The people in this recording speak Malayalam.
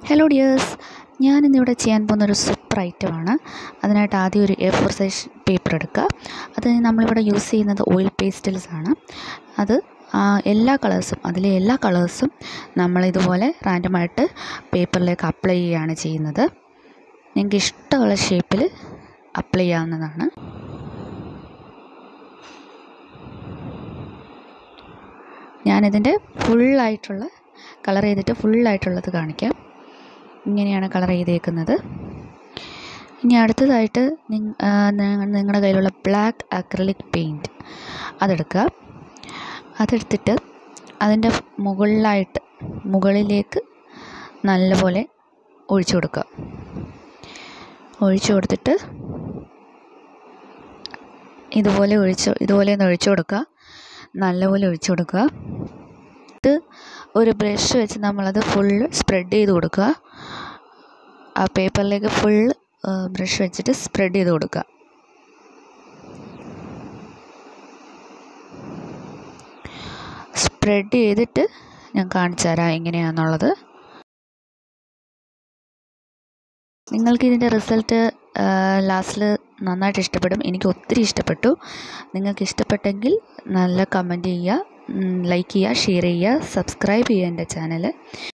ഹലോ ഡിയേഴ്സ് ഞാനിന്നിവിടെ ചെയ്യാൻ പോകുന്ന ഒരു സൂപ്പർ ഐറ്റമാണ് അതിനായിട്ട് ആദ്യം ഒരു എ ഫോർ സൈസ് പേപ്പർ എടുക്കുക അത് നമ്മളിവിടെ യൂസ് ചെയ്യുന്നത് ഓയിൽ പേസ്റ്റൽസ് ആണ് അത് ആ, എല്ലാ കളേഴ്സും അതിലെ എല്ലാ കളേഴ്സും നമ്മളിതുപോലെ റാൻഡമായിട്ട് പേപ്പറിലേക്ക് അപ്ലൈ ചെയ്യുകയാണ് ചെയ്യുന്നത് നിങ്ങൾക്ക് ഇഷ്ടമുള്ള ഷേപ്പിൽ അപ്ലൈ ചെയ്യാവുന്നതാണ് ഞാനിതിൻ്റെ ഫുള്ളായിട്ടുള്ള കളർ ചെയ്തിട്ട് ഫുള്ളായിട്ടുള്ളത് കാണിക്കാം ഇങ്ങനെയാണ് കളർ ചെയ്തേക്കുന്നത് ഇനി അടുത്തതായിട്ട് നിങ്ങളുടെ കയ്യിലുള്ള ബ്ലാക്ക് അക്രലിക് പെയിൻറ്റ് അതെടുക്കുക അതെടുത്തിട്ട് അതിൻ്റെ മുകളിലായിട്ട് മുകളിലേക്ക് നല്ലപോലെ ഒഴിച്ചു കൊടുക്കുക ഒഴിച്ചു കൊടുത്തിട്ട് ഇതുപോലെ ഒഴിച്ച് ഇതുപോലെ ഒന്ന് ഒഴിച്ചു കൊടുക്കുക നല്ലപോലെ ഒഴിച്ചു കൊടുക്കുക ഇത് ഒരു ബ്രഷ് വെച്ച് നമ്മളത് ഫുള്ള് സ്പ്രെഡ് ചെയ്ത് കൊടുക്കുക ആ പേപ്പറിലേക്ക് ഫുള്ള് ബ്രഷ് വെച്ചിട്ട് സ്പ്രെഡ് ചെയ്ത് കൊടുക്കുക സ്പ്രെഡ് ചെയ്തിട്ട് ഞാൻ കാണിച്ചു തരാം എങ്ങനെയാണെന്നുള്ളത് നിങ്ങൾക്ക് ഇതിൻ്റെ റിസൾട്ട് ലാസ്റ്റിൽ നന്നായിട്ട് ഇഷ്ടപ്പെടും എനിക്ക് ഒത്തിരി ഇഷ്ടപ്പെട്ടു നിങ്ങൾക്ക് ഇഷ്ടപ്പെട്ടെങ്കിൽ നല്ല കമൻറ്റ് ചെയ്യുക ലൈക്ക് ചെയ്യുക ഷെയർ ചെയ്യുക സബ്സ്ക്രൈബ് ചെയ്യുക എൻ്റെ ചാനൽ